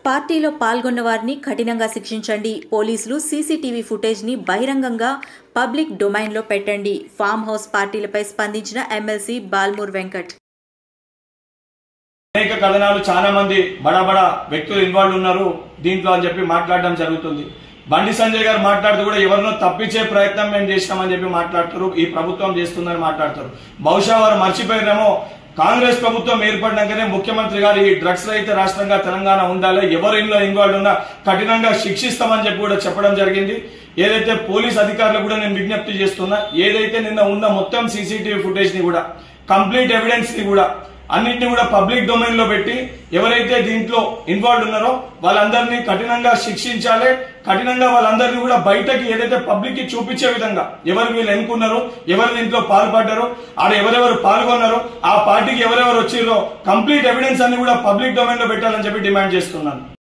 పార్టీలో పాల్గొన్న వారిని కఠినంగా శిక్షించండి పోలీసులు సీసీటీవీ ఫుటేజ్ ని బహిరంగంగా పబ్లిక్ డొమైన్లో పెట్టండి ఫామ్ హౌస్ పార్టీలపై స్పందించిన ఎమ్మెల్సీ బాల్మూర్ వెంకట్ అనేక కథనాలు చాలా మంది బడా బడా వ్యక్తులు ఇన్వాల్వ్ ఉన్నారు దీంట్లో అని చెప్పి మాట్లాడడం జరుగుతుంది బండి సంజయ్ గారు మాట్లాడుతూ కూడా ఎవరినో తప్పించే ప్రయత్నం మేము చేసినామని చెప్పి మాట్లాడతారు ఈ ప్రభుత్వం చేస్తుందని మాట్లాడతారు బహుశా వారు మర్చిపోయినారేమో కాంగ్రెస్ ప్రభుత్వం ఏర్పడినాకనే ముఖ్యమంత్రి గారు ఈ డ్రగ్స్ రహిత రాష్ట్రంగా తెలంగాణ ఉండాలి ఎవరు ఇందులో ఇన్వాల్వ్ ఉన్నా కఠినంగా శిక్షిస్తామని చెప్పి కూడా చెప్పడం జరిగింది ఏదైతే పోలీస్ అధికారులు కూడా నేను విజ్ఞప్తి చేస్తున్నా ఏదైతే నిన్న ఉన్న మొత్తం సీసీటీవీ ఫుటేజ్ ని కూడా కంప్లీట్ ఎవిడెన్స్ ని కూడా అన్నింటినీ కూడా పబ్లిక్ డొమైన్ లో పెట్టి ఎవరైతే దీంట్లో ఇన్వాల్వ్ ఉన్నారో వాళ్ళందరినీ కఠినంగా శిక్షించాలి కఠినంగా వాళ్ళందరినీ కూడా బయటకి ఏదైతే పబ్లిక్ కి చూపించే విధంగా ఎవరు వీళ్ళు ఎన్నుకున్నారో ఎవరు దీంట్లో పాల్పడ్డారో ఆడ ఎవరెవరు పాల్గొన్నారో ఆ పార్టీకి ఎవరెవరు వచ్చిరో కంప్లీట్ ఎవిడెన్స్ అన్ని కూడా పబ్లిక్ డొమైన్ లో పెట్టాలని చెప్పి డిమాండ్ చేస్తున్నాను